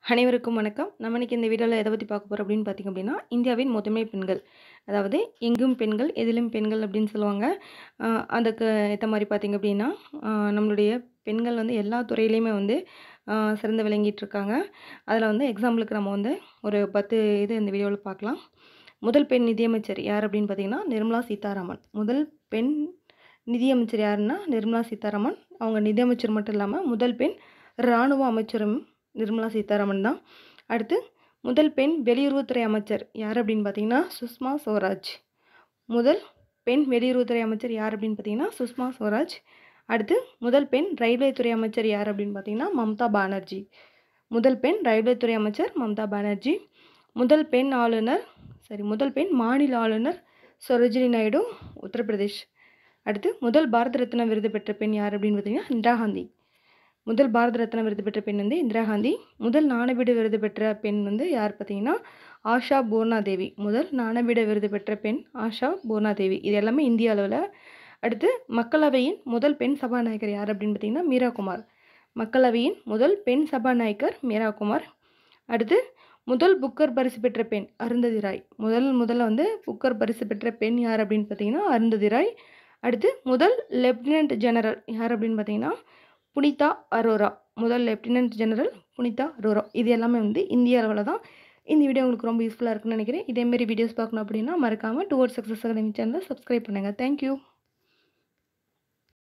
அனைவருக்கும் வணக்கம். நம்ம இன்னைக்கு இந்த வீடியோல எத பத்தி பார்க்க போறோம் அப்படின்னு பார்த்தீங்க அப்படின்னா, இந்தியாவின் முதன்மை பெண்கள். அதாவது எங்கும் பெண்கள், எதிலும் பெண்கள் அப்படின்னு சொல்லுவாங்க. அ அதுக்கு ஏத்த மாரி பார்த்தீங்க அப்படின்னா, அ நம்மளுடைய பெண்கள் வந்து எல்லா துறையிலயுமே வந்து அ சிறந்து விளங்கிட்டு இருக்காங்க. அதில வந்து எக்ஸாம்பிளுக்கு நம்ம வந்து ஒரு 10 இது இந்த வீடியோல பார்க்கலாம். முதல் பெண் நிதியமைச்சர் யார் அப்படின்னு பார்த்தீங்கன்னா, நிர்மலா சீதாராமன். முதல் பெண் நிதியமைச்சர் யாருன்னா, நிர்மலா சீதாராமன். அவங்க நிதியமைச்சர் மட்டும் இல்லாம, முதல் பெண் ராணுவ அமைச்சரும் நிர்மலா சீதாராமன் தான். அடுத்து முதல் பெண் வெளியுறவுத்துறை அமைச்சர் யார் அப்படின்னு பார்த்தீங்கன்னா, சுஷ்மா ஸ்வராஜ். முதல் பெண் வெளியுறவுத்துறை அமைச்சர் யார் அப்படின்னு பார்த்தீங்கன்னா, சுஷ்மா ஸ்வராஜ். அடுத்து முதல் பெண் ரயில்வே துறை அமைச்சர் யார் அப்படின்னு பார்த்தீங்கன்னா, மம்தா பானர்ஜி. முதல் பெண் ரயில்வே துறை அமைச்சர் மம்தா பானர்ஜி. முதல் பெண் ஆளுநர் சாரி முதல் பெண் மாநில ஆளுநர் சரோஜினி நாயுடு, உத்தரப்பிரதேஷ். அடுத்து முதல் பாரத ரத்னா விருது பெற்ற பெண் யார் அப்படின்னு பார்த்தீங்கன்னா, இந்திரா காந்தி. முதல் பாரத ரத்னா விருது பெற்ற பெண் வந்து இந்திரா காந்தி. முதல் ஞானபீட விருது பெற்ற பெண் வந்து யார் பார்த்தீங்கன்னா, ஆஷா பூர்ணாதேவி. முதல் ஞானபீட விருது பெற்ற பெண் ஆஷா பூர்ணாதேவி. இது எல்லாமே இந்திய அளவுல. அடுத்து மக்களவையின் முதல் பெண் சபாநாயகர் யார் அப்படின்னு பார்த்தீங்கன்னா, மீரா குமார். மக்களவையின் முதல் பெண் சபாநாயகர் மீரா குமார். அடுத்து முதல் புக்கர் பரிசு பெற்ற பெண் அருந்ததி ராய். முதல் முதல்ல வந்து புக்கர் பரிசு பெற்ற பெண் யார் அப்படின்னு பார்த்தீங்கன்னா, அருந்ததி ராய். அடுத்து முதல் லெப்டினன்ட் ஜெனரல் யார் அப்படின்னு பார்த்தீங்கன்னா, புனிதா அரோரா. முதல் லெப்டினன்ட் ஜெனரல் புனிதா அரோரா. இது எல்லாமே வந்து இந்திய அளவுல தான். இந்த வீடியோ உங்களுக்கு ரொம்ப யூஸ்ஃபுல்லா இருக்குன்னு நினைக்கிறேன். இதே மாரி வீடியோஸ் பார்க்கணும் அப்படின்னா, மறக்காம டுவர்ட்ஸ் சக்சஸ் அகாடமி சேனல சப்ஸ்கிரைப் பண்ணுங்க. Thank you.